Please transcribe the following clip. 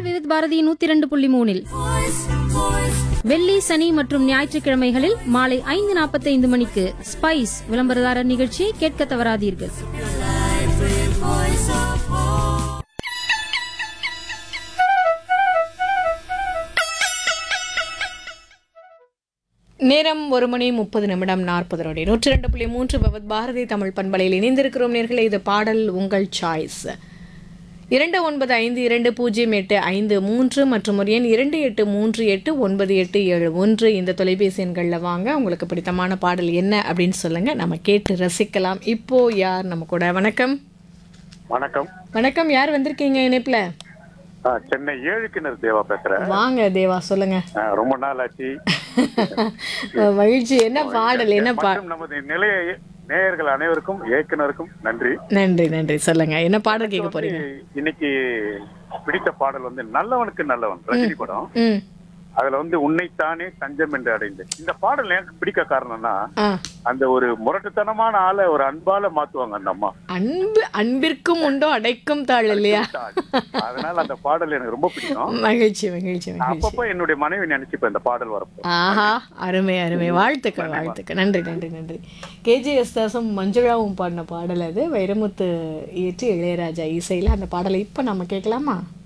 விவித் பாரதி நூத்தி இரண்டு புள்ளி மூணில் வெள்ளி சனி மற்றும் ஞாயிற்றுக்கிழமைகளில் மாலை ஐந்து நாற்பத்தைந்து மணிக்கு ஸ்பைஸ் விளம்பரதாரர் நிகழ்ச்சியை கேட்க தவறாதீர்கள் நேரம் ஒரு மணி முப்பது நிமிடம் நாற்பது நொடி நூற்றி ரெண்டு புள்ளி மூன்று பவத் பாரதி தமிழ் பண்பலையில் இணைந்திருக்கிறோம் நேர்களே இது பாடல் உங்கள் சாய்ஸ் இரண்டு ஒன்பது ஐந்து இரண்டு பூஜ்ஜியம் எட்டு ஐந்து மூன்று மற்றும் ஒரு எண் இரண்டு எட்டு மூன்று எட்டு ஒன்பது எட்டு ஏழு ஒன்று இந்த தொலைபேசி எண்களில் வாங்க உங்களுக்கு பிடித்தமான பாடல் என்ன அப்படின்னு சொல்லுங்க நம்ம கேட்டு ரசிக்கலாம் இப்போ யார் நம்ம கூட வணக்கம் வணக்கம் வணக்கம் யார் வந்திருக்கீங்க இணைப்புல ஆ, சென்னை ஏழு கிணறு தேவா பேசுறேன் வாங்க தேவா சொல்லுங்க ஆ, ரொம்ப நாள் ஆச்சு மகிழ்ச்சி என்ன பாடல் என்ன பா மற்றும் நமது நிலைய நேயர்கள் அனைவருக்கும் இயக்குனருக்கும் நன்றி நன்றி நன்றி சொல்லுங்க என்ன பாடல் கேட்க போறீங்க இன்னைக்கு பிடித்த பாடல் வந்து நல்லவனுக்கு நல்லவன் ரஜினி படம் ம் அதுல வந்து உன்னைத்தானே தஞ்சம் என்று அடைந்து இந்த பாடல் எனக்கு பிடிக்க காரணம்னா ஆ அந்த ஒரு முரட்டுத்தனமான ஆளை ஒரு அன்பால மாத்துவாங்க அந்த அம்மா அன்பு அன்பிற்கும் உண்டோ அடைக்கும் தாள் இல்லையா அதனால அந்த பாடல் எனக்கு ரொம்ப பிடிக்கும் மகிழ்ச்சி மகிழ்ச்சி மகிழ்ச்சி அப்பப்போ என்னுடைய மனைவி நினைச்சுப்பேன் இந்த பாடல் வரப்போ ஆஹா அருமை அருமை வாழ்த்துக்கள் வாழ்த்துக்கள் நன்றி நன்றி நன்றி கேஜிஎஸ் தாசும் மஞ்சுளாவும் பாடின பாடல் அது வைரமுத்து இயற்றி இளையராஜா இசையில் அந்த பாடலை இப்போ நம்ம கேட்கலாமா